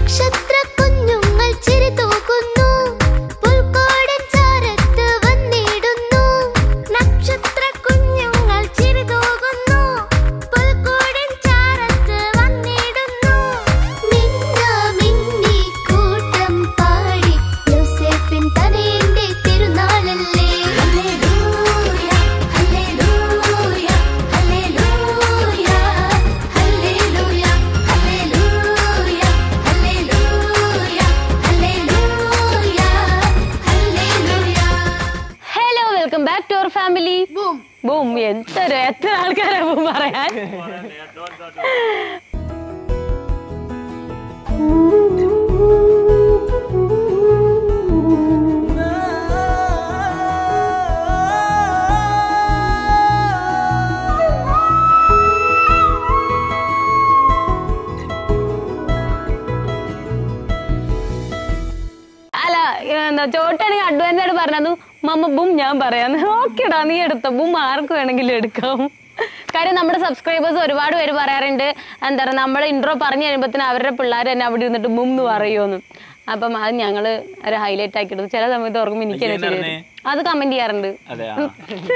നക്ഷത്ര കുഞ്ഞുങ്ങൾ ചിരി തൂകുന്നു പുൽക്കോടൻ ചാരത്ത് വന്നിടുന്നു നക്ഷത്ര കുഞ്ഞുങ്ങൾ ചിരി തൂകുന്നു പുൽക്കോടൻ ചാരത്ത് വന്നിടുന്നു മിന്ന മിന്നി കൂട്ടം പാടി യോസേഫിൻ തനേന്റെ തിരുനാളല്ലേ ഹല്ലേലൂയ ഹല്ലേലൂയ ഹല്ലേലൂയ ഹല്ലേലൂയ ഹല്ലേലൂയ ഹല്ലേലൂയ ഹല്ലേലൂയ ഹല്ലേലൂയ hello welcome back to our family boom എന്തൊരു എത്ര ആൾക്കാരാ ബൂം പറയാൻ അല്ല എന്താ ചോട്ടാണെങ്കിൽ അഡ്വാൻസ് ആയിട്ട് പറഞ്ഞത് മമ്മ ബും ഞാൻ പറയാന്ന് ഓക്കേടാ നീ എടുത്തോ ബും ആർക്ക് വേണമെങ്കിലും എടുക്കാം കാര്യം നമ്മുടെ സബ്സ്ക്രൈബേഴ്സ് ഒരുപാട് പേര് പറയാറുണ്ട് എന്താ പറയുക നമ്മൾ ഇൻട്രോ പറഞ്ഞു കഴിയുമ്പോഴത്തേനും അവരുടെ പിള്ളേർ തന്നെ അവിടെ ഇരുന്നിട്ട് ബും എന്ന് പറയുമെന്ന് അപ്പം അത് ഞങ്ങള് ഒരു ഹൈലൈറ്റ് ആക്കിയിടും ചില സമയത്ത് ഓർക്കുമ്പോൾ എനിക്ക് തന്നെ ശരി വരും. അത് കമന്റ് ചെയ്യാറുണ്ട് അതെ ആ.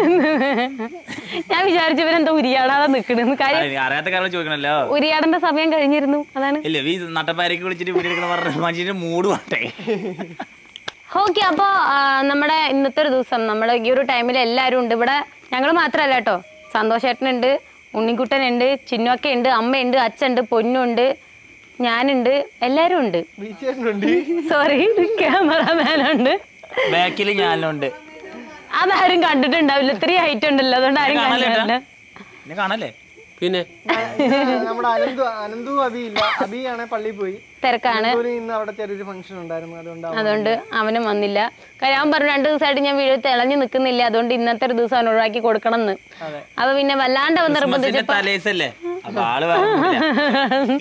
ഞാൻ വിചാരിച്ചു ഇവരെന്താ ഉരിയാടാതെ നിക്കണെന്ന് കാര്യം ആ, അറിയാത്ത കാരണം ചോദിക്കണല്ലോ ഉരിയാടേണ്ട സമയം കഴിഞ്ഞിരുന്നു അതാണ് ഇല്ല ഈ നട്ടപ്പാരക്ക് വിളിച്ചിട്ട് വീഡിയോ എടുക്കണ പറഞ്ഞ മനുഷ്യന്റെ മൂഡ് മാട്ടെ ഓക്കെ അപ്പോൾ നമ്മുടെ ഇന്നത്തെ ഒരു ദിവസം നമ്മുടെ ഈ ഒരു ടൈമിൽ എല്ലാവരും ഉണ്ട് ഇവിടെ ഞങ്ങൾ മാത്രമല്ല കേട്ടോ സന്തോഷേട്ടനുണ്ട് ഉണ്ണിക്കുട്ടനുണ്ട് ചിന്നൊക്കെ അമ്മയുണ്ട് അച്ഛനുണ്ട് പൊന്നുണ്ട് ഞാനുണ്ട് എല്ലാവരും ഉണ്ട് സോറി ക്യാമറാമാനുണ്ട് ബാക്കിൽ ഞാനുണ്ട് അതാരും കണ്ടിട്ടുണ്ടാവില്ല ഇത്രയും ഹൈറ്റ് ഉണ്ടല്ലോ അതുകൊണ്ട് ആരും കാണല്ലേ കണ്ടിട്ടില്ല എന്നെ കാണല്ലേ പിന്നെ നമ്മുടെ അനന്തു അനന്തു അബി ഇല്ല അബിയാണെ പള്ളിയിൽ പോയി തിരക്കാണ് അനന്തുവിന് ഇന്ന് അവിടെ ചെറിയൊരു ഫംഗ്ഷൻ ഉണ്ടായിരുന്നു അതുകൊണ്ട് അവൻ അതുകൊണ്ട് അവനും വന്നില്ല കാര്യം അവൻ പറഞ്ഞു രണ്ടു ദിവസമായിട്ട് ഞാൻ വീഡിയോ തെളഞ്ഞു നിൽക്കുന്നില്ല അതുകൊണ്ട് ഇന്നത്തെ ഒരു ദിവസം അവൻ ഒഴിവാക്കി കൊടുക്കണം എന്ന് അപ്പൊ പിന്നെ വല്ലാണ്ട് അവൻ ക്രിസ്മസിന്റെ നിർബന്ധിച്ചപ്പോ തലേസല്ലേ അപ്പൊ ആള് പറഞ്ഞില്ല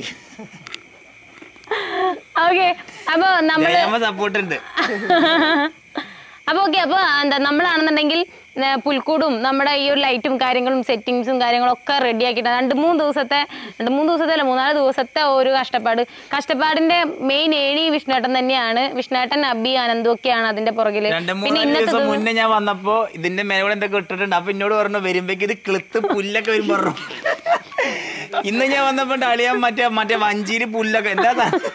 ഓക്കെ അപ്പൊ നമ്മള് സപ്പോർട്ട് ഉണ്ട് അപ്പൊ ഓക്കെ അപ്പൊ എന്താ നമ്മളാണെന്നുണ്ടെങ്കിൽ ഏ, പുൽക്കൂടും നമ്മുടെ ഈ ഒരു ലൈറ്റും കാര്യങ്ങളും സെറ്റിങ്സും കാര്യങ്ങളും ഒക്കെ റെഡി ആക്കിയിട്ട് രണ്ട് മൂന്ന് ദിവസത്തെ രണ്ട് മൂന്ന് ദിവസത്തെ അല്ല മൂന്നാല് ദിവസത്തെ ഒരു കഷ്ടപ്പാട് കഷ്ടപ്പാടിന്റെ മെയിൻ ഏണി വിഷ്ണുവേട്ടൻ തന്നെയാണ് വിഷ്ണുവേട്ടൻ അബി ആനന്ദും ഒക്കെയാണ് അതിന്റെ പുറകില് രണ്ട് പിന്നെ മൂന്ന് ഇന്നത്തെ ദിവസം ദിവസം മുന്നേ ഞാൻ വന്നപ്പോ ഇതിന്റെ മേലെ എന്തൊക്കെ ഇട്ടിട്ടുണ്ട് അപ്പൊ എന്നോട് പറഞ്ഞു വരുമ്പോഴേക്ക് ഇത് കിളുത്ത് പുല്ലൊക്കെ വരും പറഞ്ഞു ഇന്ന് ഞാൻ വന്നപ്പോ അളിയാൻ മറ്റേ മറ്റേ വഞ്ചിയില് പുല്ലൊക്കെ എന്താ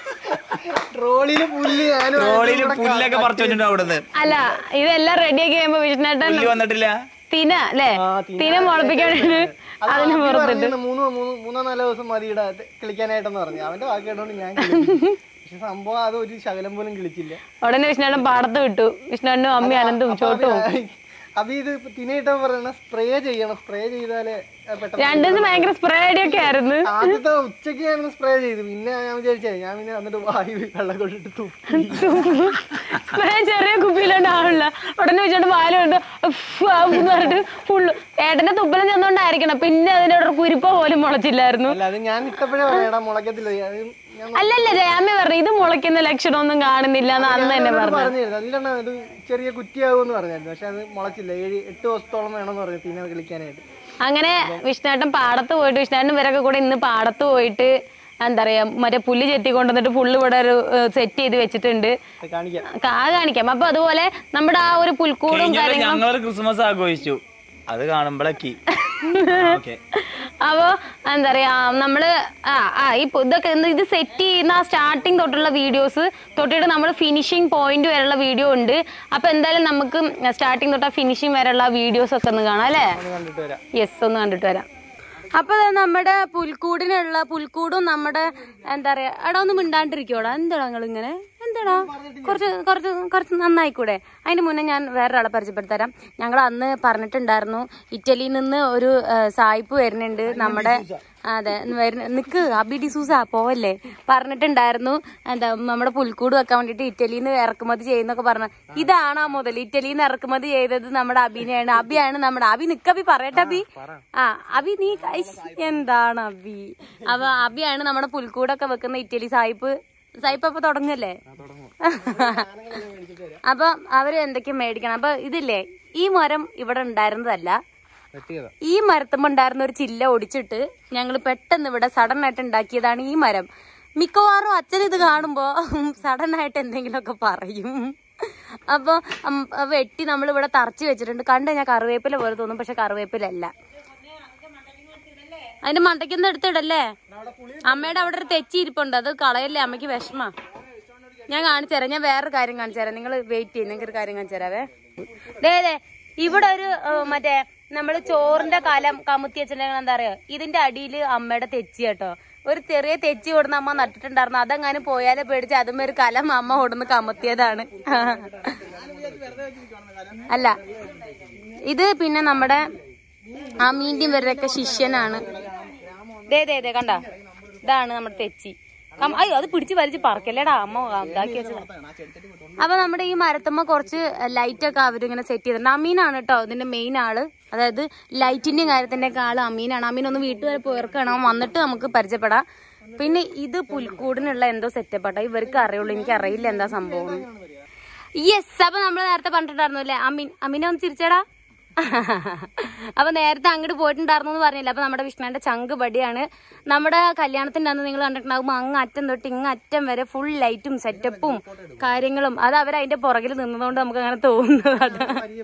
ട്രോളിയില് പുല്ല് ഞാനും ട്രോളിയില് പുല്ലൊക്കെ പറിച്ചു വെച്ചിട്ടുണ്ട് അവിടുന്ന് അല്ല ഇതെല്ലാം റെഡി ആക്കി കഴിയുമ്പോ വിഷ്ണുവേട്ടൻ പുല്ല് വന്നിട്ടില്ല തിന അല്ലേ തിന മുളപ്പിക്കാനായിട്ട് അത് അതിന് അബി പുറത്തിട്ട് പറഞ്ഞിരുന്നു മൂന്ന് മൂന്ന് മൂന്നോ നാലോ ദിവസം മതി ഇവിടെ കിളിക്കാനായിട്ടെന്ന് പറഞ്ഞു അവന്റെ വാക്ക് കേട്ടോണ്ട് ഞാൻ കിളിച്ചു. പക്ഷെ സംഭവം അത് ഒരു ശകലം പോലും കിളിച്ചില്ല ഉടനെ വിഷ്ണുവേട്ടൻ പാടത്ത് വിട്ടു വിഷ്ണുവേട്ടനും അമ്മി അനന്തും അപ്പൊ ചോട്ടും അബി- അബി ഇത് തിനയിട്ട പറയണ സ്പ്രേ ചെയ്യണം സ്പ്രേ ചെയ്താലേ ഏ, പെട്ടെന്ന് രണ്ടു ദിവസം ഭയങ്കര സ്പ്രേ അടിയൊക്കെ ആയിരുന്നു ആദ്യത്തെ ഉച്ചക്ക് ഞാൻ സ്പ്രേ ചെയ്തു പിന്നെ ഞാൻ വിചാരിച്ചേ ഞാൻ പിന്നെ വന്നിട്ട് വായു വെള്ളം കൊണ്ടിട്ട് തുപ്പി സ്പ്രേ ചെറിയ കുപ്പിയിലുണ്ടാവില്ല ഉടനെ വെച്ചോണ്ട് പാലുണ്ട് എന്ന് പറഞ്ഞിട്ട് ഫുള്ള് ഏട്ടന്റെ തുപ്പലം ചെന്നോണ്ടായിരിക്കണം പിന്നെ അതിന്റെ ഒരു കുരിപ്പ പോലും മുളച്ചില്ലായിരുന്നു അല്ല അത് ഞാൻ ഇട്ടപ്പോഴേ പറയാടാ മുളക്കത്തില്ല അത് ഞാൻ അല്ലല്ല ജയാമ്മ പറഞ്ഞു ഇത് മുളയ്ക്കുന്ന ലക്ഷണമൊന്നും കാണുന്നില്ല എന്ന് അന്ന് തന്നെ അവനോട് പറഞ്ഞു പറഞ്ഞിരുന്നു അതിലാണ് ഇത് ചെറിയ കുറ്റിയാകുമെന്ന് പറഞ്ഞായിരുന്നു പക്ഷെ അത് മുളച്ചില്ല ഏഴ് എട്ട് ദിവസത്തോളം വേണമെന്ന് പറഞ്ഞു തീന കളിക്കാനായിട്ട് അങ്ങനെ വിഷ്ണുവേട്ടൻ പാടത്ത് പോയിട്ട് വിഷ്ണുവേട്ടൻ ഇവരൊക്കെ കൂടെ ഇന്ന് പാടത്ത് പോയിട്ട് എന്താ പറയാ മറ്റേ പുല്ല് ചെത്തി കൊണ്ടുവന്നിട്ട് പുല്ല് ഇവിടെ ഒരു സെറ്റ് ചെയ്ത് വെച്ചിട്ടുണ്ട് അത് കാണിക്കാം കാ കാണിക്കാം അപ്പൊ അതുപോലെ നമ്മുടെ ആ ഒരു പുൽക്കൂടും കഴിഞ്ഞ കാര്യങ്ങളും ഞങ്ങളൊരു ക്രിസ്മസ് ആഘോഷിച്ചു അത് കാണുമ്പോഴൊക്കെ ഓക്കെ അപ്പോ എന്താ പറയാ നമ്മള് ആ ആ ഈ പൊ- ഇതൊക്കെ എന്ത് ഇത് സെറ്റ് ചെയ്യുന്ന ആ സ്റ്റാർട്ടിങ് തൊട്ടുള്ള വീഡിയോസ് തൊട്ടിട്ട് നമ്മൾ ഫിനിഷിംഗ് പോയിന്റ് വരെയുള്ള വീഡിയോ ഉണ്ട് അപ്പൊ എന്തായാലും നമുക്ക് സ്റ്റാർട്ടിങ് തൊട്ട് ഫിനിഷിംഗ് വരെയുള്ള വീഡിയോസ് ഒക്കെ ഒന്ന് കാണാം അല്ലേ ഒന്ന് കണ്ടിട്ട് വരാം യെസ് ഒന്ന് കണ്ടിട്ട് വരാം അപ്പൊ ദേ നമ്മുടെ പുൽക്കൂടിനുള്ള പുൽക്കൂടും നമ്മുടെ എന്താ പറയാ എടാ ഒന്ന് മിണ്ടാണ്ടിരിക്കോടാ എന്താടാ നിങ്ങൾ ഇങ്ങനെ എന്താടാ കുറച്ച് കുറച്ച് കുറച്ച് നന്നായിക്കൂടെ അതിന് മുന്നേ ഞാൻ വേറൊരാളെ പരിചയപ്പെടുത്തരാം ഞങ്ങൾ അന്ന് പറഞ്ഞിട്ടുണ്ടായിരുന്നു ഇറ്റലിയിൽ നിന്ന് ഒരു ആ, സായിപ്പ് വരുന്നുണ്ട് നമ്മുടെ അതെ വരുന്ന നിക്ക് അബി ഡിസൂസ പോവല്ലേ പറഞ്ഞിട്ടുണ്ടായിരുന്നു എന്താ നമ്മുടെ പുൽക്കൂട് വെക്കാൻ വേണ്ടിട്ട് ഇറ്റലിയിൽ നിന്ന് ഇറക്കുമതി ചെയ്യുന്നൊക്കെ പറഞ്ഞു ഇതാണോ മുതൽ ഇറ്റലിയിൽ നിന്ന് ഇറക്കുമതി ചെയ്തത് നമ്മുടെ അബിനെയാണ് അബിയാണ് നമ്മുടെ അബി നിക്കബി പറയട്ടെ അബി ആ അബി നീ ഐശ്, എന്താണ് അബി അപ്പൊ അബിയാണ് നമ്മുടെ പുൽക്കൂടൊക്കെ വെക്കുന്ന ഇറ്റലി സായിപ്പ് സായിപ്പ് അപ്പൊ തുടങ്ങല്ലേ അപ്പൊ അവര് എന്തൊക്കെ മേടിക്കണം അപ്പൊ ഇതില്ലേ ഈ മരം ഇവിടെ ഉണ്ടായിരുന്നതല്ല ഈ മരത്തുമ്പോ ഉണ്ടായിരുന്ന ഒരു ചില്ല ഒടിച്ചിട്ട് ഞങ്ങൾ പെട്ടെന്ന് ഇവിടെ സഡൻ ആയിട്ട് ഉണ്ടാക്കിയതാണ് ഈ മരം മിക്കവാറും അച്ഛൻ ഇത് കാണുമ്പോ സഡൻ ആയിട്ട് എന്തെങ്കിലുമൊക്കെ പറയും അപ്പൊ ഉം, വെട്ടി നമ്മൾ ഇവിടെ തറച്ച് വെച്ചിട്ടുണ്ട് കണ്ടു കഴിഞ്ഞാൽ കറിവേപ്പില പോലെ തോന്നും പക്ഷെ കറിവേപ്പിലല്ല അതിന്റെ മണ്ടയ്ക്കൊന്നും എടുത്തിടല്ലേ അമ്മയുടെ അവിടെ ഒരു തെച്ചി ഇരിപ്പുണ്ട് അത് കളയല്ലേ അമ്മയ്ക്ക് വിഷമാ ഞാൻ കാണിച്ചു തരാം ഞാൻ വേറൊരു കാര്യം കാണിച്ചു തരാം നിങ്ങൾ വെയിറ്റ് ചെയ്യും നിങ്ങൾക്ക് ഒരു കാര്യം കാണിച്ചു തരാവേ ദേ ദേ ഇവിടെ ഒരു ഏഹ്, മറ്റേ നമ്മള് ചോറിന്റെ കലം കമുത്തി വെച്ചിട്ടുണ്ടെങ്കിൽ എന്താ പറയാ ഇതിന്റെ അടിയിൽ അമ്മയുടെ തെച്ചി കേട്ടോ ഒരു ചെറിയ തെച്ചി കൊടുന്ന് അമ്മ നട്ടിട്ടുണ്ടായിരുന്നു അതെങ്ങാനും പോയാലേ പേടിച്ച് അതും ഒരു കലം അമ്മ കൊടുന്ന് കമത്തിയതാണ് അല്ല ഇത് പിന്നെ നമ്മുടെ ആ മീൻറെയും വരൊക്കെ ശിഷ്യനാണ് ദേ ദേ ദേ കണ്ട ഇതാണ് നമ്മുടെ തെച്ചി കം- അയ്യോ അത് പിടിച്ച് വലിച്ച് പറക്കല്ലേടാ അമ്മ ഇതാക്കി വെച്ചതാ അപ്പൊ നമ്മുടെ ഈ മരത്തുമ്മ കുറച്ച് ലൈറ്റ് ഒക്കെ അവരിങ്ങനെ സെറ്റ് ചെയ്തിട്ടുണ്ട് അമീനാണ് കേട്ടോ ഇതിന്റെ മെയിൻ ആള് അതായത് ലൈറ്റിന്റെയും കാര്യത്തിന്റെ ഒക്കെ ആള് അമീനാണ് അമീൻ ഒന്ന് വീട്ടിൽ വരെ പോയർക്കാണ് അവൻ വന്നിട്ട് നമുക്ക് പരിചയപ്പെടാം പിന്നെ ഇത് പുൽക്കൂടിനുള്ള എന്തോ സെറ്റപ്പ് ആട്ടോ ഇവർക്ക് അറിയുള്ളൂ എനിക്ക് അറിയില്ല എന്താ സംഭവം യെസ് അപ്പൊ നമ്മൾ നേരത്തെ പറഞ്ഞിട്ടുണ്ടായിരുന്നു അല്ലേ അമീൻ അമീനെ ഒന്ന് ചിരിച്ചടാ അപ്പൊ നേരത്തെ അങ്ങോട്ട് പോയിട്ടുണ്ടായിരുന്നു എന്ന് പറഞ്ഞില്ല അപ്പൊ നമ്മുടെ വിഷ്ണുവിന്റെ ചങ്ക് പടിയാണ് നമ്മുടെ കല്യാണത്തിന്റെ അന്ന് നിങ്ങൾ കണ്ടിട്ടുണ്ടാകുമ്പോൾ അങ്ങ് അറ്റം തൊട്ട് ഇങ്ങ് അറ്റം വരെ ഫുൾ ലൈറ്റും സെറ്റപ്പും കാര്യങ്ങളും അത് അവർ അതിന്റെ പുറകിൽ നിന്നതുകൊണ്ട് നമുക്ക് അങ്ങനെ തോന്നുന്നതാണ്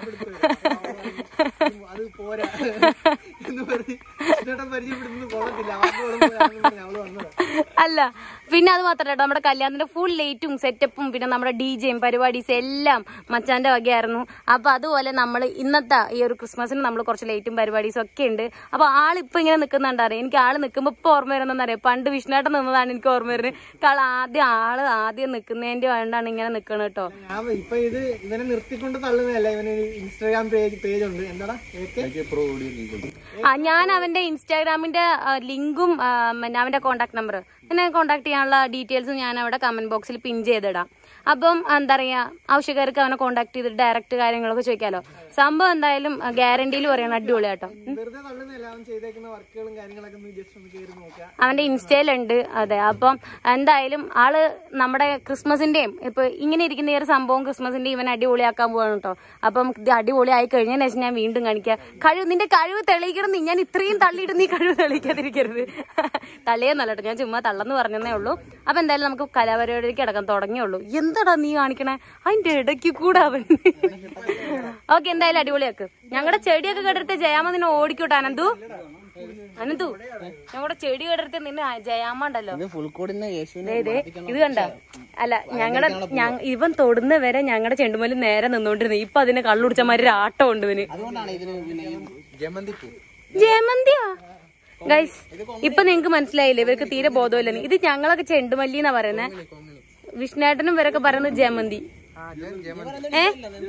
അത് പോരാ എന്ന് പറഞ്ഞ് ചേട്ടൻ പരിചയപ്പെടുന്നത് കൊള്ളത്തില്ല അവർക്ക് അവള് വന്നത് അല്ല പിന്നെ അത് മാത്രമല്ല കേട്ടോ, നമ്മുടെ കല്യാണത്തിന്റെ ഫുൾ ലൈറ്റും സെറ്റപ്പും പിന്നെ നമ്മുടെ ഡി ജെയും പരിപാടീസ് എല്ലാം മച്ചാന്റെ വകയായിരുന്നു അപ്പൊ അതുപോലെ നമ്മൾ ഇന്നത്തെ ഈ ഒരു ക്രിസ്മസിന് നമ്മൾ കുറച്ച് ലൈറ്റും പരിപാടീസും ഒക്കെ ഉണ്ട് അപ്പൊ ആളിപ്പോ ഇങ്ങനെ നിൽക്കുന്നുണ്ടറിയാം എനിക്ക് ആള് നിൽക്കുമ്പോ ഇപ്പൊ ഓർമ്മ വരുന്നറിയാം പണ്ട് വിഷ്ണുവേട്ടൻ നിന്നതാണ് എനിക്ക് ഓർമ്മ വരുന്നത് കാൾ ആദ്യം ആള് ആദ്യം നിൽക്കുന്നതിന്റെ വേണ്ടാണ് ഇങ്ങനെ നിൽക്കണം കേട്ടോ ഞാൻ ഇപ്പൊ ഇത് ഇവനെ നിർത്തിക്കൊണ്ട് തള്ളുന്നതല്ല ഇവന് ഒരു ഇൻസ്റ്റാഗ്രാം പേജ് പേജ് ഉണ്ട് എന്താടാ ഏക്കെ ആ ഞാൻ അവന്റെ ഇൻസ്റ്റാഗ്രാമിന്റെ ആ, ലിങ്കും ആ, പിന്നെ അവന്റെ കോണ്ടാക്ട് നമ്പർ എന്നെ കോണ്ടാക്ട് ചെയ്യാനുള്ള ഡീറ്റെയിൽസും ഞാൻ അവിടെ കമന്റ് ബോക്സിൽ പിൻ ചെയ്തിടാം അപ്പം എന്താ പറയാ ആവശ്യക്കാർക്ക് അവനെ കോണ്ടാക്ട് ചെയ്തിട്ട് ഡയറക്റ്റ് കാര്യങ്ങളൊക്കെ ചോദിക്കാലോ സംഭവം എന്തായാലും ഗ്യാരണ്ടിയിൽ പറയണം അടിപൊളിയാട്ടോ ഉം. വെറുതെ തള്ളുന്നതല്ല അവൻ ചെയ്തേക്കുന്ന വർക്കുകളും കാര്യങ്ങളൊക്കെ ഒന്ന് ജസ്റ്റ് ഒന്ന് കയറി നോക്കുക അവന്റെ ഇൻസ്റ്റയിലുണ്ട് അതെ അപ്പം എന്തായാലും ആള് നമ്മുടെ ക്രിസ്മസിന്റെയും ഇപ്പൊ ഇങ്ങനെ ഇരിക്കുന്ന ഈ ഒരു സംഭവം ക്രിസ്മസിന്റെ ഇവൻ അടിപൊളിയാക്കാൻ പോവാണ് കേട്ടോ അപ്പം ഇത് അടിപൊളിയായി കഴിഞ്ഞതിന് ശേഷം ഞാൻ വീണ്ടും കാണിക്കാം കഴിവ് നിന്റെ കഴിവ് തെളിയിക്കണം നീ ഞാൻ ഇത്രയും തള്ളിയിട്ട് നീ കഴിവ് തെളിയിക്കാതിരിക്കരുത് തള്ളിയെന്നല്ല കേട്ടോ ഞാൻ ചുമ്മാ തള്ളെന്ന് പറഞ്ഞതേ ഉള്ളൂ അപ്പൊ എന്തായാലും നമുക്ക് കലാപരിപാടിക്ക് കിടക്കാൻ തുടങ്ങിയുള്ളൂ എന്താടാ നീ കാണിക്കണേ അതിന്റെ ഇടയ്ക്ക് കൂടെ അവൻ ഓക്കെ എന്തായാലും അടിപൊളിയാക്ക് ഞങ്ങളുടെ ചെടിയൊക്കെ കേട്ടിട്ട് ജയാമ നിന്നെ ഓടിക്കോട്ടെ അനന്തു അനന്തു ഞങ്ങളുടെ ചെടി കേട്ടിട്ട് നിന്നെ ജയാമ ഉണ്ടല്ലോ ഫുൾക്കോടിന് യേശുവിനെ ദേ, ദേ, ഇത് കണ്ട അല്ല ഞങ്ങളുടെ ഞ- ഇവൻ തൊടുന്ന വരെ ഞങ്ങളുടെ ചെണ്ടുമല്ലി നേരെ നിന്നോണ്ടിരുന്നു ഇപ്പൊ അതിനെ കള്ളുടിച്ചമാര് ഒരു ആട്ടം ഉണ്ട് ഇവന് അതുകൊണ്ടാണ് ഇതിന് പിന്നെ ജമന്തിപ്പൂ ജയമന്തിയാ ഗൈസ് ഇപ്പൊ നിങ്ങക്ക് മനസ്സിലായില്ലേ ഇവർക്ക് തീരെ ബോധമില്ലെന്ന് ഇത് ഞങ്ങളൊക്കെ ചെണ്ടുമല്ലി എന്നാ പറയുന്നത് വിഷ്ണേട്ടനും ഇവരൊക്കെ പറയുന്നത് ജമന്തി ഏ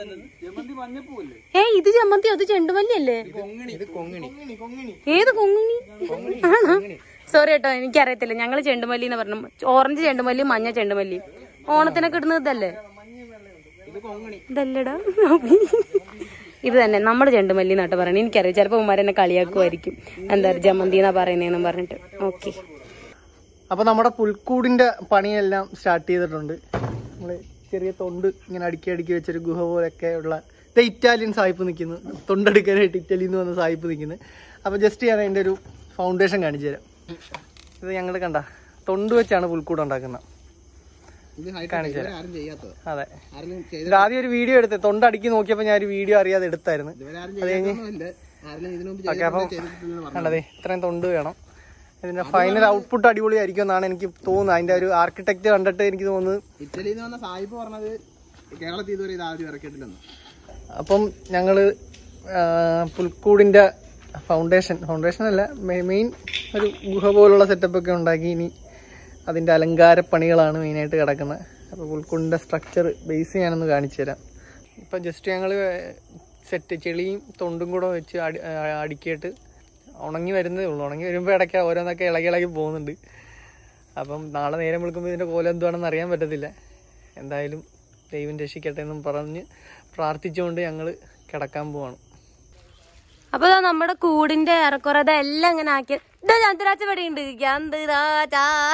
ഏ ഇത് ജമന്തി അത് ചെണ്ടുമല്ലി അല്ലേ ഇത് കൊങ്ങിണി കൊങ്ങിണി ഏത് കൊങ്ങിണി ആണോ സോറി കേട്ടോ എനിക്കറിയത്തില്ല ഞങ്ങൾ ചെണ്ടുമല്ലി എന്ന് പറഞ്ഞു ഓറഞ്ച് ചെണ്ടുമല്ലി മഞ്ഞ ചെണ്ടുമല്ലി ഓണത്തിനൊക്കെ ഇടുന്നത് ഇതല്ലേ ഇത് കൊങ്ങിണി ഇതല്ലടാ ഇത് തന്നെ നമ്മുടെ ചെണ്ടുമല്ലി എന്നാട്ട് പറയണേ എനിക്കറിയാം ചിലപ്പോൾ ഉമ്മാർ എന്നെ കളിയാക്കുമായിരിക്കും എന്താ ജമന്തി എന്നാ പറയുന്നതെന്നും പറഞ്ഞിട്ട് ഓക്കെ അപ്പൊ നമ്മുടെ പുൽക്കൂടിന്റെ പണിയെല്ലാം സ്റ്റാർട്ട് ചെയ്തിട്ടുണ്ട് നമ്മള് ചെറിയ തൊണ്ട് ഇങ്ങനെ അടുക്കി അടുക്കി വെച്ചൊരു ഗുഹ പോലൊക്കെ ഉള്ള ഇത് ഇറ്റാലിയൻ സായിപ്പ് നിൽക്കുന്നു തൊണ്ടെടുക്കാനായിട്ട് ഇറ്റലിയിൽ നിന്ന് വന്ന സായിപ്പ് നിൽക്കുന്നു അപ്പൊ ജസ്റ്റ് ഞാൻ അതിന്റെ ഒരു ഫൗണ്ടേഷൻ കാണിച്ചു തരാം ഇത് ഞങ്ങൾ കണ്ട തൊണ്ട് വെച്ചാണ് പുൽക്കൂട് ഉണ്ടാക്കുന്നത് കാണിച്ചു തരാം അതെ ഇത് ആദ്യം ഒരു വീഡിയോ എടുത്ത് തൊണ്ട് അടുക്കി നോക്കിയപ്പോൾ ഞാൻ ഒരു വീഡിയോ അറിയാതെ എടുത്തായിരുന്നു അത് കഴിഞ്ഞ് ഓക്കെ അപ്പം കണ്ടതേ ഇത്രയും തൊണ്ട് വേണം ഇതിന്റെ ഫൈനൽ ഔട്ട്പുട്ട് അടിപൊളിയായിരിക്കും എന്നാണ് എനിക്ക് തോന്നുന്നത് അതിന്റെ ഒരു ആർക്കിടെക്ട് കണ്ടിട്ട് എനിക്ക് തോന്നുന്നത് ഇറ്റലിയിൽ നിന്ന് വന്ന സായിപ്പ് പറഞ്ഞത് കേരളത്തിൽ ഇതുവരെ ഇത് ആദ്യം ഇറക്കിയിട്ടില്ലെന്ന് അപ്പം ഞങ്ങള് ആ, പുൽക്കൂടിന്റെ ഫൗണ്ടേഷൻ ഫൗണ്ടേഷൻ അല്ല മെയിൻ ഒരു ഗുഹ പോലുള്ള സെറ്റപ്പ് ഒക്കെ ഉണ്ടാക്കി ഇനി അതിന്റെ അലങ്കാര പണികളാണ് മെയിനായിട്ട് കിടക്കുന്നത് അപ്പോൾ പുൽക്കൂടിന്റെ സ്ട്രക്ചർ ബേസ് ഞാനൊന്ന് കാണിച്ചു തരാം ഇപ്പം ജസ്റ്റ് ഞങ്ങൾ സെറ്റ് ചെളിയും തൊണ്ടും കൂടെ വെച്ച് അടി ആ, അടുക്കിയിട്ട് ഉണങ്ങി വരുന്നതേ ഉള്ളൂ ഉണങ്ങി വരുമ്പോൾ ഇടയ്ക്ക് ഓരോന്നൊക്കെ ഇളകി ഇളകി പോകുന്നുണ്ട് അപ്പം നാളെ നേരം വിളിക്കുമ്പോൾ ഇതിൻ്റെ കോലം എന്തുവാണെന്ന് അറിയാൻ പറ്റത്തില്ല എന്തായാലും ദൈവം രക്ഷിക്കട്ടെ എന്നും പറഞ്ഞ് പ്രാർത്ഥിച്ചുകൊണ്ട് ഞങ്ങൾ കിടക്കാൻ പോവാണ് അപ്പൊ ദാ നമ്മുടെ കൂടിന്റെ ഏറെക്കുറെ അതെല്ലാം ഇങ്ങനെ ആക്കി ഇതാ ചന്ദ്രാച്ച പടിയുണ്ട് ചന്ദ്രാച്ച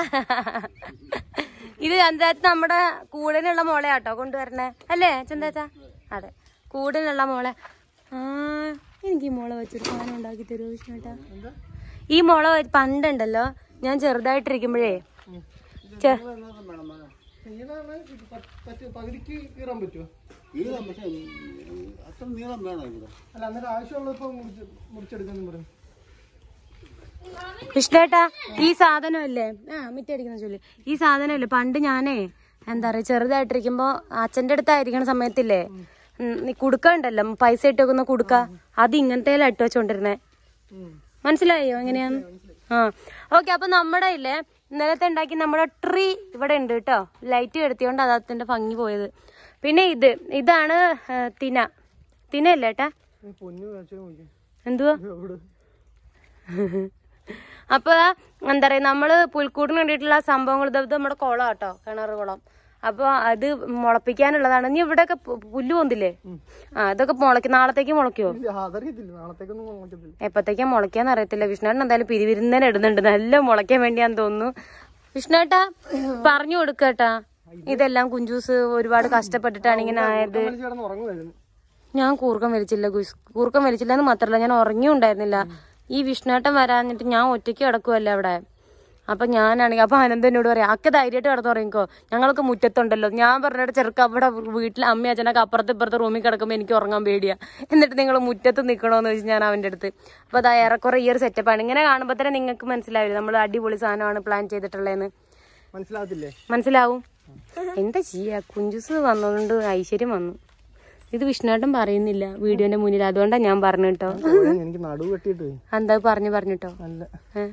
ഇത് ചന്ദ്രാച്ച നമ്മുടെ കൂടിനുള്ള മോളെ ആട്ടോ കൊണ്ടുവരണേ അല്ലേ ചന്ദ്രാച്ച അതെ കൂടിനുള്ള മോളെ ആ എനിക്ക് ഈ മോളെ വെച്ചൊരു സാധനം ഉണ്ടാക്കി തരുമോ വിഷ്ണുട്ടാ ഈ മുള വെ- പണ്ടുണ്ടല്ലോ ഞാൻ ചെറുതായിട്ടിരിക്കുമ്പോഴേ ചെ- നീളമാണ് ഇത് പ- പറ്റ് പകുതിക്ക് കീറാൻ പറ്റുമോ നീളം പക്ഷെ അത്ര നീളം വേണം ഇവിടെ അല്ല അന്നേരം ആവശ്യമുള്ളപ്പോ മുറിച്ച് മുറിച്ചെടുക്കാന്ന് പറയും കൃഷ്ണേട്ടാ ഈ സാധനമല്ലേ ആ മിറ്റടിക്കുന്ന ചൊല്ലി ഈ സാധനമല്ലേ പണ്ട് ഞാനേ എന്താ പറയാ ചെറുതായിട്ടിരിക്കുമ്പോ അച്ഛന്റെ അടുത്തായിരിക്കണ സമയത്തില്ലേ ഉം, ഈ കുടുക്ക ഉണ്ടല്ലോ പൈസ ഇട്ട് വെക്കുന്ന കുടുക്ക അത് ഇങ്ങനത്തെ ഇട്ട് വെച്ചോണ്ടിരുന്നേ മനസ്സിലായോ എങ്ങനെയാന്ന് ആ ഓക്കെ അപ്പൊ നമ്മുടെ ഇല്ലേ ഇന്നലത്തെ ഉണ്ടാക്കി നമ്മുടെ ട്രീ ഇവിടെ ഉണ്ട് കേട്ടോ ലൈറ്റ് കെടുത്തിയോണ്ട് അതത്തിന്റെ ഭംഗി പോയത് പിന്നെ ഇത് ഇതാണ് ആ, തിന തിന അല്ലേ ഏട്ടാ പൊന്നു വെച്ചാൽ നോക്കി എന്തുവാ അപ്പൊ എന്താ പറയാ നമ്മള് പുൽക്കൂടിന് വേണ്ടിയിട്ടുള്ള സംഭവങ്ങൾ ഇത് ഇത് നമ്മുടെ കുളം കേട്ടോ കിണർ കുളം അപ്പൊ അത് മുളപ്പിക്കാനുള്ളതാണ് നീ ഇവിടെയൊക്കെ പു- പുല്ല് പൊന്തില്ലേ ആ ഇതൊക്കെ മുളയ്ക്കും നാളത്തേക്ക് മുളയ്ക്കോ ഇല്ല, അതറിയത്തില്ല നാളത്തേക്കൊന്നും നോക്കത്തില്ല എപ്പത്തേക്കാ മുളയ്ക്കാന്ന് അറിയത്തില്ല വിഷ്ണുവേട്ടൻ എന്തായാലും പിരിവിരുന്നേനെ ഇടുന്നുണ്ട് നല്ല മുളയ്ക്കാൻ വേണ്ടിയാന്ന് തോന്നുന്നു വിഷ്ണുവേട്ടാ പറഞ്ഞു കൊടുക്കട്ടാ ഇതെല്ലാം കുഞ്ചൂസ് ഒരുപാട് കഷ്ടപ്പെട്ടിട്ടാണ് ഇങ്ങനെ ആയത് വലിച്ച് കിടന്ന് ഉറങ്ങുമായിരുന്നു ഞാൻ കൂർക്കം വലിച്ചില്ല ഗുസ് കൂർക്കം വലിച്ചില്ല എന്ന് മാത്രല്ല ഞാൻ ഉറങ്ങിയുണ്ടായിരുന്നില്ല ഈ വിഷ്ണുവേട്ടൻ വരാഞ്ഞിട്ട് ഞാൻ ഒറ്റയ്ക്ക് കിടക്കുമല്ലേ അവിടെ അപ്പൊ ഞാനാണെങ്കിൽ അപ്പൊ അനന്ത എന്നോട് പറയാം അക്കെ ധൈര്യമായിട്ട് കിടന്നു തുടങ്ങിക്കോ ഞങ്ങൾക്ക് മുറ്റത്തുണ്ടല്ലോ ഞാൻ പറഞ്ഞിട്ട് ചെറുക്ക അവിടെ വീട്ടിൽ അമ്മയും അച്ഛനൊക്കെ അപ്പുറത്ത് ഇപ്പുറത്ത് റൂമിൽ കിടക്കുമ്പോൾ എനിക്ക് ഉറങ്ങാൻ പേടിയാ എന്നിട്ട് നിങ്ങൾ മുറ്റത്ത് നിൽക്കണോന്ന് ചോദിച്ചു ഞാൻ അവന്റെ അടുത്ത് അപ്പൊ അത് ഏറെക്കുറെ ഈ ഒരു സെറ്റപ്പാണ് ഇങ്ങനെ കാണുമ്പോൾ തന്നെ നിങ്ങൾക്ക് മനസ്സിലാവില്ല നമ്മൾ അടിപൊളി സാധനമാണ് പ്ലാൻ ചെയ്തിട്ടുള്ളതെന്ന് മനസ്സിലാകത്തില്ലേ മനസ്സിലാവും എന്താ ചെയ്യാ കുഞ്ചുസ് വന്നതുകൊണ്ട് ഐശ്വര്യം വന്നു ഇത് വിഷ്ണുവേട്ടൻ പറയുന്നില്ല വീഡിയോന്റെ മുന്നിൽ അതുകൊണ്ടാണ് ഞാൻ പറഞ്ഞു കേട്ടോ പോയാ എനിക്ക് നടുവ് വെട്ടിയിട്ട് എന്താ പറഞ്ഞു പറഞ്ഞിട്ടോ നല്ല ഏ?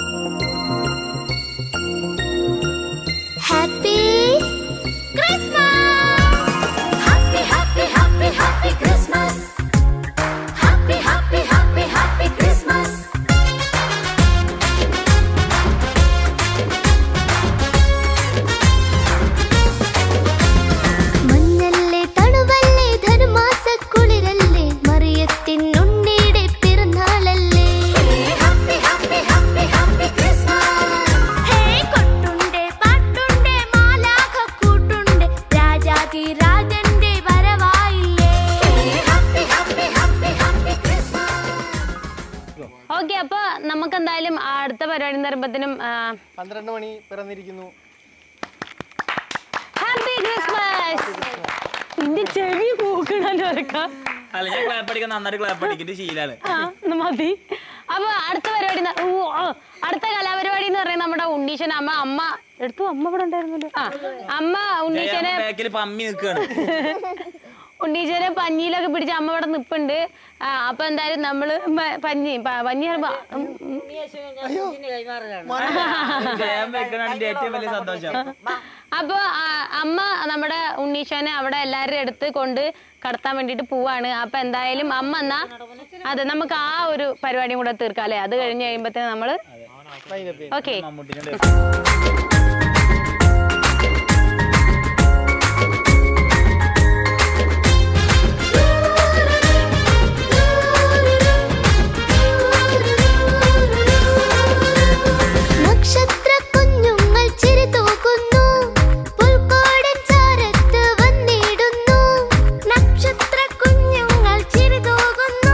Happy Christmas happy happy happy happy Christmas happy happy happy happy Christmas മഞ്ഞല്ലേ തണുവല്ലേ ധനുമാസക്കുളിരല്ലേ മറിയത്തിൻ ഉണ്ണിയുടെ പിറന്നാളല്ലേ happy happy happy happy Christmas hey കൊട്ടുണ്ടേ പാട്ടുണ്ടേ മാലാഖ കൂട്ടുണ്ടേ രാജാതി രാജന്റെ വരവായില്ലേ happy happy happy happy Christmas okay അപ്പൊ നമുക്ക് എന്തായാലും അടുത്ത പരിപാടി എന്ന് പറയുമ്പത്തിനും പന്ത്രണ്ട് മണി പിറന്നിരിക്കുന്നു ഹാപ്പി ക്രിസ്മസ് നിന്റെ ചെവി പൂക്കണല്ലോ ഇറക്കാം അല്ല ഞാൻ ക്ലാപ്പ് അടിക്കാൻ നന്നായിട്ട് ക്ലാപ്പ് അടിക്കിന്റെ ശീലാണ് ആ എന്നാ മതി അപ്പൊ അടുത്ത പരിപാടി ന- ഊ, ആ, അടുത്ത കലാപരിപാടി എന്ന് പറയുന്നത് നമ്മുടെ ഉണ്ണീശൻ അമ്മ അമ്മ എടുത്തു അമ്മ ഇവിടെ ഉണ്ടായിരുന്നല്ലോ ആ അമ്മ ഉണ്ണീശനെ ബാക്കിൽ പമ്മി നിൽക്കുകയാണ് ഉണ്ണീശനെ പഞ്ഞിയിലൊക്കെ പിടിച്ച് അമ്മ ഇവിടെ നിപ്പുണ്ട് ആ, അപ്പൊ എന്തായാലും നമ്മള് മ- പഞ്ഞി പ- പഞ്ഞി പറയുമ്പോ, ഉം, ഉം, ജയം വെക്കണ ഏറ്റവും വലിയ സന്തോഷം അപ്പൊ ആ, അമ്മ നമ്മുടെ ഉണ്ണീശനെ അവിടെ എല്ലാവരുടെ അടുത്ത് കൊണ്ട് കടത്താൻ വേണ്ടിട്ട് പോവാണ് അപ്പൊ എന്തായാലും അമ്മ എന്നാ അതെ നമുക്ക് ആ ഒരു പരിപാടിയും കൂടെ തീർക്കാം അല്ലെ അത് കഴിഞ്ഞ് കഴിയുമ്പത്തേന് നമ്മള് ഓക്കെ മമ്മൂട്ടിന്റെ നക്ഷത്ര കുഞ്ഞുങ്ങൾ ചിരി തൂക്കുന്നു പുൽക്കോടൻ ചാരത്ത് വന്നിടുന്നു നക്ഷത്ര കുഞ്ഞുങ്ങൾ ചിരി തൂകുന്നു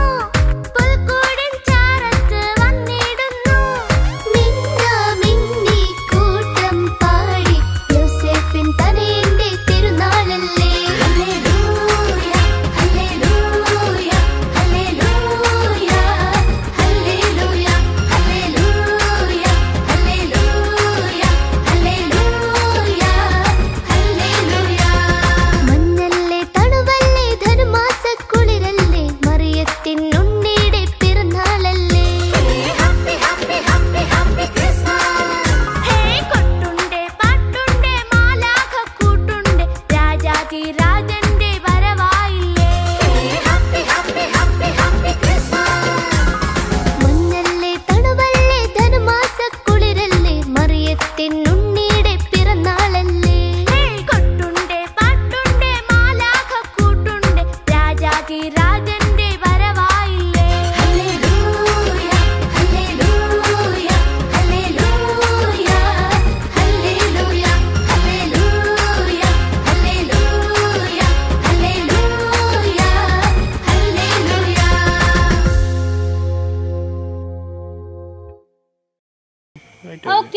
പുൽക്കോടൻ ചാരത്ത് വന്നിടുന്നു മിന്ന മിന്നി കൂട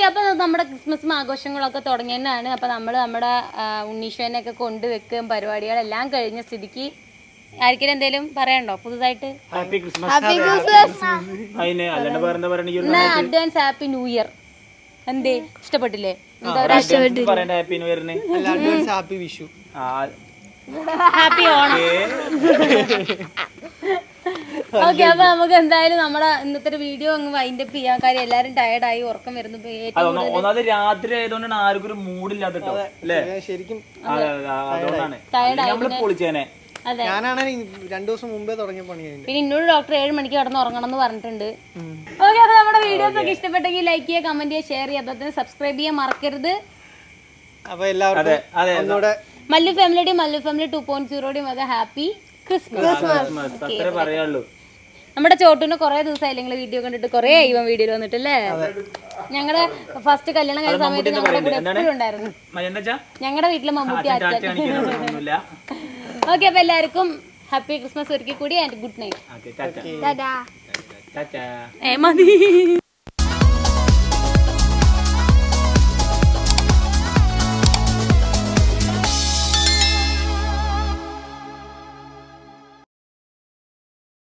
അപ്പൊ നമ്മുടെ ക്രിസ്മസും ആഘോഷങ്ങളൊക്കെ തുടങ്ങിയതാണ് അപ്പൊ നമ്മൾ നമ്മുടെ ആ, ഉണ്ണീശ്വരനൊക്കെ കൊണ്ടുവെക്കുകയും പരിപാടികളെല്ലാം കഴിഞ്ഞ സ്ഥിതിക്ക് ആർക്കെങ്കിലും എന്തെങ്കിലും പറയണ്ടോ പുതുതായിട്ട് ഹാപ്പി ക്രിസ്മസ് അതിന് അല്ലാണ്ട് വേറെ എന്താ പറയണെങ്കിൽ എന്നാ അഡ്വാൻസ് ഹാപ്പി ന്യൂ ഇയർ എന്തേ ഇഷ്ടപ്പെട്ടില്ലേ എന്താ പറയണ്ട ഹാപ്പി ന്യൂ ഇയറിന് അല്ല അഡ്വാൻസ് ഹാപ്പി വിഷു ആ ഹാപ്പി ഓണം ഓക്കെ അപ്പൊ നമുക്ക് എന്തായാലും നമ്മുടെ ഇന്നത്തെ ഒരു വീഡിയോ അങ്ങ് വൈൻഡ് അപ്പ് ചെയ്യാൻ കാര്യം എല്ലാരും ടയർഡായി ഉറക്കം വരുന്നു ഇപ്പൊ ഏറ്റവും അതൊന്നും ഒന്നാമത് രാത്രി ആയതുകൊണ്ടാണ് ആർക്കും ഒരു മൂഡില്ലാത്ത കേട്ടോ അല്ലേ ഞാൻ ശരിക്കും അതെ, അതെ, അതുകൊണ്ടാണ് Tired ആയി നമ്മള് പൊളിച്ചേനെ അതെ ഞാനാണ് രണ്ടു ദിവസം മുമ്പേ തുടങ്ങിയ പണി കഴിഞ്ഞു പിന്നെ ഇന്നോട് ഡോക്ടർ ഏഴ് മണിക്ക് കിടന്ന് ഉറങ്ങണം എന്ന് പറഞ്ഞിട്ടുണ്ട് ഓക്കെ അപ്പൊ നമ്മുടെ വീഡിയോസ് ഒക്കെ ഇഷ്ടപ്പെട്ടെങ്കിൽ ലൈക്ക് ചെയ്യുക കമന്റ് ചെയ്യുക ഷെയർ ചെയ്യുക അതുപോലെ സബ്സ്ക്രൈബ് ചെയ്യാൻ മറക്കരുത് അപ്പൊ എല്ലാവർക്കും അതെ ഒന്നുകൂടെ മല്ലു ഫാമിലിയുടെയും മല്ലു ഫാമിലി ടു പോയിന്റ് സീറോയുടെയും ഒക്കെ ഹാപ്പി ക്രിസ്മസ് ക്രിസ്മസ് അത്രേ പറയാനുള്ളൂ നമ്മുടെ ചോട്ടുവിനെ കുറെ ദിവസമായി നിങ്ങൾ വീഡിയോ കണ്ടിട്ട് കുറെ ഇവൻ വീഡിയോയിൽ വന്നിട്ടല്ലേ ഞങ്ങളുടെ ഫസ്റ്റ് കല്യാണം കഴിഞ്ഞ സമയത്ത് ഞങ്ങളുടെ കൂടെ എപ്പോഴും ഉണ്ടായിരുന്നു മജന്തച്ചാ ഞങ്ങളുടെ വീട്ടിലെ മമ്മൂട്ടി ടാറ്റ അച്ഛൻ കാണിക്കാനൊന്നുമില്ല ഓക്കെ അപ്പൊ എല്ലാവർക്കും ഹാപ്പി ക്രിസ്മസ് ഒരിക്കൽ കൂടി and good night okay tata tata tata ഏ മതി